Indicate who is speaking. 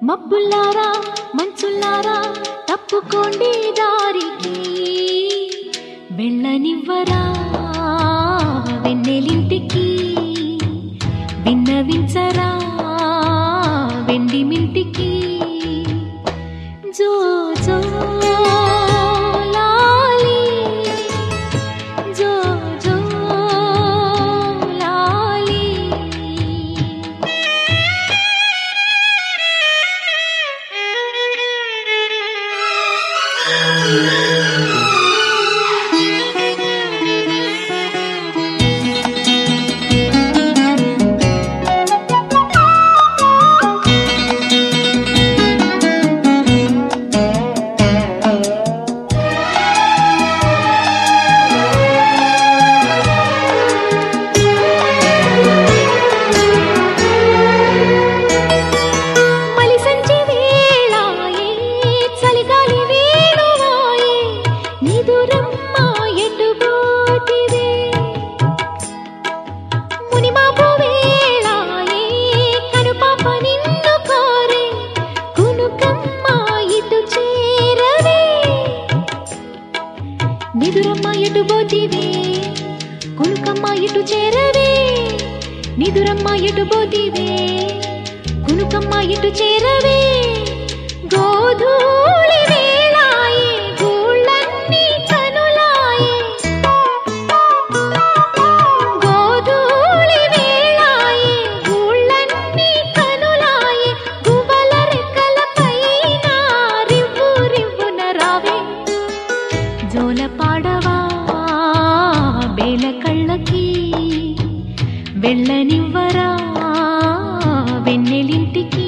Speaker 1: మబ్బుల్లారా మంచుల్లారా తప్పుకోండి దారికి వెళ్ళనివ్వరా వెన్నెలింటికి విన్నవించరా వెండి మింటికి జో జో లాలి జో జో లాలి మలిసంచి వేళాయే చలిగాలి వేణువాయే నిదురమ్మ ఎటుబోతివే మునిమాపు వేళాయే కనుపాప నిన్ను కోరే కునుకమ్మ ఇటు చేరవే నిదురమ్మ ఎటు పోతివే కునుకమ్మ ఇటు చేరవే నిదురమ్మ ఎటు పోతివే కునుకమ్మ ఇటు చేరవే గోధూళి వేళాయే గూళ్ళన్నీ కనులాయే గోధూళి వేళాయే గూళ్ళన్నీ కనులాయే గువ్వల రెక్కల పైన రివ్వు రివ్వున రావే జోల పాడవా బేల కళ్ళకి వెళ్ళనివ్వరా వెన్నెలింటికి